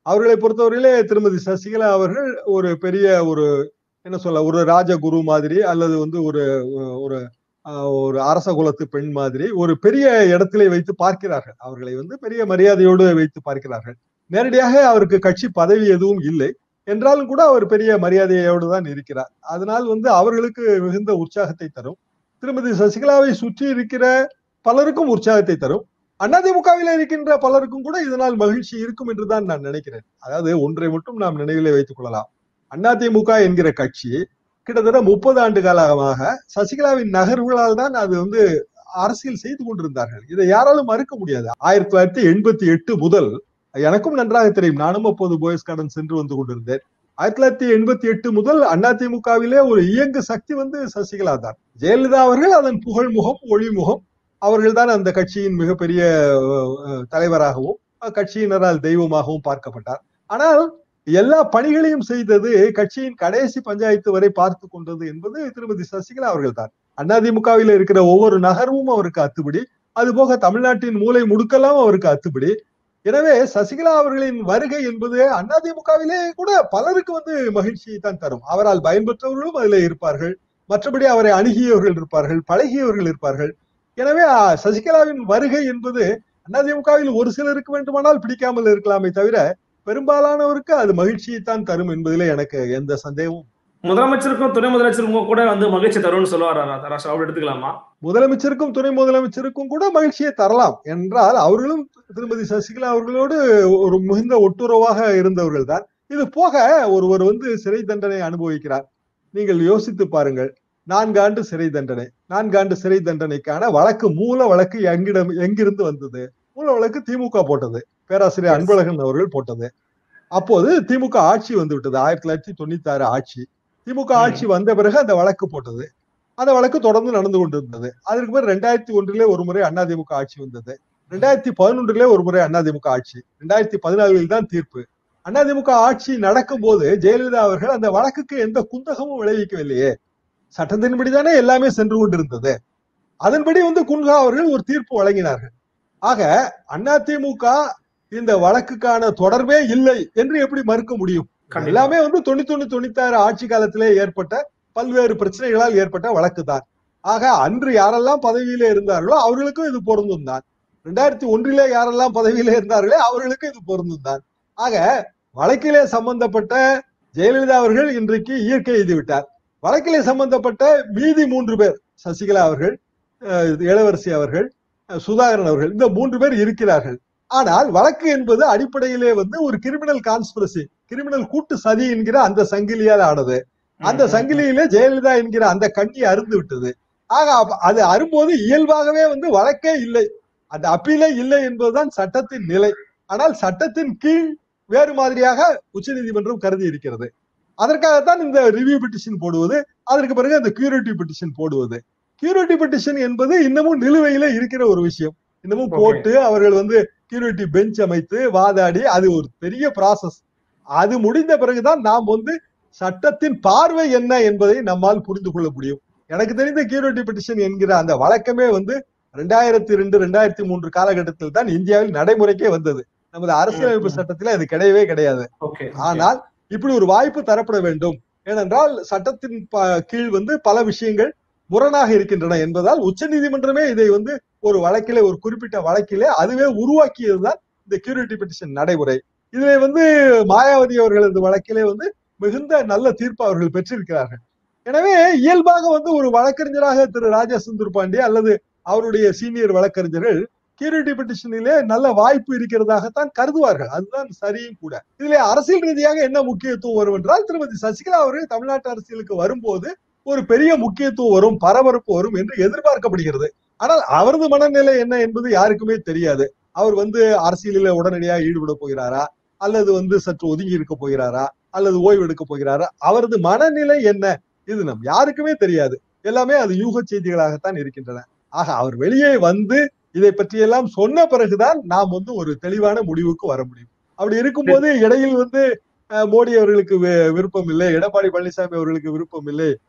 அவர்களை பொறுத்தவரையிலே திருமதி சசிகலா அவர்கள் ஒரு பெரிய ஒரு என்ன சொல்ல ஒரு ராஜகுரு மாதிரி அல்லது வந்து ஒரு ஒரு ஆஹ், ஒரு அரச குலத்து பெண் மாதிரி ஒரு பெரிய இடத்திலே வைத்து பார்க்கிறார்கள் அவர்களை வந்து பெரிய மரியாதையோடு வைத்து பார்க்கிறார்கள் நேரடியாக அவருக்கு கட்சி பதவி எதுவும் இல்லை என்றாலும் கூட அவர் பெரிய மரியாதையோடு தான் இருக்கிறார் அதனால் வந்து அவர்களுக்கு மிகுந்த உற்சாகத்தை தரும் திருமதி சசிகலாவை சுற்றி இருக்கிற பலருக்கும் உற்சாகத்தை தரும் அதிமுகவில் இருக்கின்ற பலருக்கும் கூட இதனால் மகிழ்ச்சி இருக்கும் என்றுதான் நான் நினைக்கிறேன் அதாவது ஒன்றை மட்டும் நாம் நினைவிலே வைத்துக் கொள்ளலாம் அதிமுக என்கிற கட்சி கிட்டத்தட்ட முப்பது ஆண்டு காலமாக சசிகலாவின் நகர்வுகளால் தான் அது வந்து அரசியல் செய்து கொண்டிருந்தார்கள் இதை யாராலும் மறுக்க முடியாது ஆயிரத்தி தொள்ளாயிரத்தி எண்பத்தி எட்டு முதல் எனக்கும் நன்றாக தெரியும் நானும் அப்போது போயஸ் கார்டன் சென்று வந்து கொண்டிருந்தேன் ஆயிரத்தி தொள்ளாயிரத்தி எண்பத்தி எட்டு முதல் அதிமுகவிலே ஒரு இயங்கு சக்தி வந்து சசிகலா தான் ஜெயலலிதா அவர்கள் அதன் புகழ்முகம் ஒளிமுகம் அவர்கள் தான் அந்த கட்சியின் மிகப்பெரிய அஹ், அஹ், தலைவராகவும் அஹ், கட்சியினரால் தெய்வமாகவும் பார்க்கப்பட்டார் ஆனால் எல்லா பணிகளையும் செய்தது கட்சியின் கடைசி பஞ்சாயத்து வரை பார்த்து கொண்டது என்பது திருமதி சசிகலா அவர்கள் தான் அதிமுகவில் இருக்கிற ஒவ்வொரு நகர்வும் அவருக்கு அத்துப்படி அதுபோக தமிழ்நாட்டின் மூலை முடுக்கெல்லாம் அவருக்கு அத்துப்படி எனவே சசிகலா அவர்களின் வருகை என்பது அதிமுகவிலே கூட பலருக்கு வந்து மகிழ்ச்சியை தான் தரும் அவரால் பயன்பெற்றவர்களும் அதிலே இருப்பார்கள் மற்றபடி அவரை அணுகியவர்கள் இருப்பார்கள் பழகியவர்கள் இருப்பார்கள் எனவே அஹ், சசிகலாவின் வருகை என்பது அதிமுகவில் ஒரு சிலருக்கு வேண்டுமானால் பிடிக்காமல் இருக்கலாமே தவிர பெரும்பாலானவருக்கு அது மகிழ்ச்சியைத்தான் தரும் என்பதிலே எனக்கு எந்த சந்தேகமும் முதலமைச்சருக்கும் துணை முதலமைச்சருக்கும் கூட வந்து மகிழ்ச்சி தரும்னு சொல்லுவாரா ராஷா அப்படி எடுத்துக்கலாமா முதலமைச்சருக்கும் துணை முதலமைச்சருக்கும் கூட மகிழ்ச்சியை தரலாம் என்றால் அவர்களும் திருமதி சசிகலா அவர்களோடு ஒரு மிகுந்த ஒட்டுறவாக இருந்தவர்கள் தான் இது போக ஒருவர் வந்து சிறை தண்டனை அனுபவிக்கிறார் நீங்கள் யோசித்து பாருங்கள் நான்கு ஆண்டு சிறை தண்டனை நான்கு ஆண்டு சிறை தண்டனைக்கான வழக்கு மூல வழக்கு எங்கிடம் எங்கிருந்து வந்தது மூல வழக்கு திமுக போட்டது பேராசிரியர் Yes. அன்பழகன் அவர்கள் போட்டது அப்போது திமுக ஆட்சி வந்து விட்டது ஆயிரத்தி தொள்ளாயிரத்தி தொண்ணூத்தி ஆறு ஆட்சி திமுக ம். ஆட்சி வந்த பிறகு அந்த வழக்கு போட்டது அந்த வழக்கு தொடர்ந்து நடந்து கொண்டிருந்தது அதற்கு பிறகு ரெண்டாயிரத்தி ஒன்றிலே ஒரு முறை அதிமுக ஆட்சி வந்தது ரெண்டாயிரத்தி பதினொன்றிலே ஒரு முறை அதிமுக ஆட்சி ரெண்டாயிரத்தி பதினாலில் தான் தீர்ப்பு அதிமுக ஆட்சி நடக்கும் போது ஜெயலலிதா அவர்கள் அந்த வழக்குக்கு எந்த குந்தகமும் விளைவிக்கவில்லையே சட்டத்தின்படிதானே எல்லாமே சென்று கொண்டிருந்தது அதன்படி வந்து குன்ஹா அவர்கள் ஒரு தீர்ப்பு வழங்கினார்கள் ஆக அதிமுக இந்த வழக்குக்கான தொடர்பே இல்லை என்று எப்படி மறுக்க முடியும் கண்டிப்பா. எல்லாமே வந்து தொண்ணூத்தி ஒண்ணு தொண்ணூத்தி ஆறு ஆட்சி காலத்திலே ஏற்பட்ட பல்வேறு பிரச்சனைகளால் ஏற்பட்ட வழக்கு தான் ஆக அன்று யாரெல்லாம் பதவியிலே இருந்தார்களோ அவர்களுக்கும் இது பொருந்தும் தான் ரெண்டாயிரத்தி ஒன்றிலே யாரெல்லாம் பதவியிலே இருந்தார்களோ அவர்களுக்கும் இது பொருந்தும் தான் ஆக வழக்கிலே சம்பந்தப்பட்ட ஜெயலலிதா அவர்கள் இன்றைக்கு இயற்கை எழுதி விட்டார் வழக்கிலே சம்பந்தப்பட்ட மீதி மூன்று பேர் சசிகலா அவர்கள் அஹ், இளவரசி அவர்கள் அஹ், சுதாகரன் அவர்கள் இந்த மூன்று பேர் இருக்கிறார்கள் ஆனால் வழக்கு என்பது அடிப்படையிலே வந்து ஒரு கிரிமினல் கான்ஸ்பிரசி கிரிமினல் கூட்டு சதி என்கிற அந்த சங்கிலியால் ஆனது அந்த சங்கிலியிலே ஜெயலலிதா என்கிற அந்த கண்ணி அருந்து விட்டது ஆக அப்ப அது அரும்போது இயல்பாகவே வந்து வழக்கே இல்லை அந்த அப்பீலே இல்லை என்பதுதான் சட்டத்தின் நிலை ஆனால் சட்டத்தின் கீழ் வேறு மாதிரியாக உச்சநீதிமன்றம் கருதி இருக்கிறது அதற்காகத்தான் இந்த ரிவ்யூ பெட்டிஷன் போடுவது அதற்கு பிறகு அந்த கியூரிட்டி பெட்டிஷன் போடுவது கியூரிட்டி பெட்டிஷன் என்பது இன்னமும் நிலுவையில இருக்கிற ஒரு விஷயம் இன்னமும் Okay. போட்டு அவர்கள் வந்து கியூரிட்டி பெஞ்ச் அமைத்து வாதாடி அது ஒரு பெரிய ப்ராசஸ் அது முடிந்த பிறகுதான் நாம் வந்து சட்டத்தின் பார்வை என்ன என்பதை நம்மால் புரிந்து கொள்ள முடியும் எனக்கு தெரிந்த கியூரிட்டி பெட்டிஷன் என்கிற அந்த வழக்கமே வந்து ரெண்டாயிரத்தி ரெண்டு ரெண்டாயிரத்தி மூன்று காலகட்டத்தில் தான் இந்தியாவில் நடைமுறைக்கே வந்தது நமது அரசியலமைப்பு ம், ம். சட்டத்துல அது கிடையவே கிடையாது ஓகே ஆனால் இப்படி ஒரு வாய்ப்பு தரப்பட வேண்டும் ஏனென்றால் சட்டத்தின் ப- கீழ் வந்து பல விஷயங்கள் முரணாக இருக்கின்றன என்பதால் உச்சநீதிமன்றமே இதை வந்து ஒரு வழக்கிலே ஒரு குறிப்பிட்ட வழக்கிலே அதுவே உருவாக்கியதுதான் இந்த கியூரிட்டி பெட்டிஷன் நடைமுறை இதுல வந்து மாயாவதி அவர்களது வழக்கிலே வந்து மிகுந்த நல்ல தீர்ப்பு அவர்கள் பெற்றிருக்கிறார்கள் எனவே இயல்பாக வந்து ஒரு வழக்கறிஞராக திரு ராஜா சுந்தர் பாண்டே அல்லது அவருடைய சீனியர் வழக்கறிஞர்கள் கியூரிட்டி பெட்டிஷனிலே நல்ல வாய்ப்பு இருக்கிறதாகத்தான் கருதுவார்கள் அதுதான் சரியும் கூட இதுல அரசியல் ரீதியாக என்ன முக்கியத்துவம் வரும் என்றால் திருமதி சசிகலா அவர்கள் தமிழ்நாட்டு அரசியலுக்கு வரும்போது ஒரு பெரிய முக்கியத்துவம் வரும் பரபரப்பு வரும் என்று எதிர்பார்க்கப்படுகிறது ஆனால் அவரது மனநிலை என்ன என்பது யாருக்குமே தெரியாது அவர் வந்து அரசியலில் உடனடியாக ஈடுபட போகிறாரா அல்லது வந்து சற்று ஒதுங்கி இருக்க போகிறாரா அல்லது ஓய்வு எடுக்க போகிறாரா அவரது மனநிலை என்ன இது நம் யாருக்குமே தெரியாது எல்லாமே அது யூக செய்திகளாகத்தான் இருக்கின்றன ஆக அவர் வெளியே வந்து இதை பற்றியெல்லாம் சொன்ன பிறகுதான் நாம் வந்து ஒரு தெளிவான முடிவுக்கு வர முடியும் அப்படி இருக்கும்போது இடையில் வந்து அஹ், மோடி அவர்களுக்கு வி- விருப்பம் இல்லை எடப்பாடி பழனிசாமி அவர்களுக்கு விருப்பம் இல்லை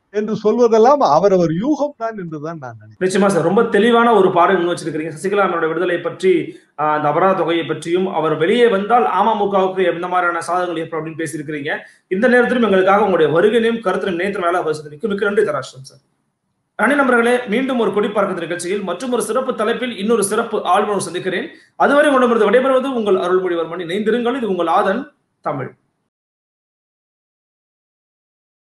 என்று சொல்வதெல்லாம் அவரவர் யூகம் தான் என்றுதான் நான் நினைக்கிறேன் நிச்சயமா சார் ரொம்ப தெளிவான ஒரு பார்வை முன் வச்சிருக்கிறீங்க சசிகலா அம்மையோட விடுதலை பற்றி ஆஹ், அந்த அபராத தொகையை பற்றியும் அவர் வெளியே வந்தால் அமமுகவுக்கு எந்த மாதிரியான சாதகங்கள் ஏற்படும் அப்படின்னு பேசியிருக்கிறீங்க இந்த நேரத்திலும் எங்களுக்காக உங்களுடைய வருகையிலும் கருத்திலும் நேற்று வேலை வசதிக்கு மிக்க நன்றி தராஷ்டம் சார் அணி நண்பர்களே மீண்டும் ஒரு கொடி பறக்கும் நிகழ்ச்சியில் மற்றும் ஒரு சிறப்பு தலைப்பில் இன்னொரு சிறப்பு ஆளுநர் சந்திக்கிறேன் அதுவரை உங்களிடமிருந்து விடைபெறுவது உங்கள் அருள்மொழிவர்மன் இணைந்திருங்கள் இது உங்கள் ஆதன் தமிழ்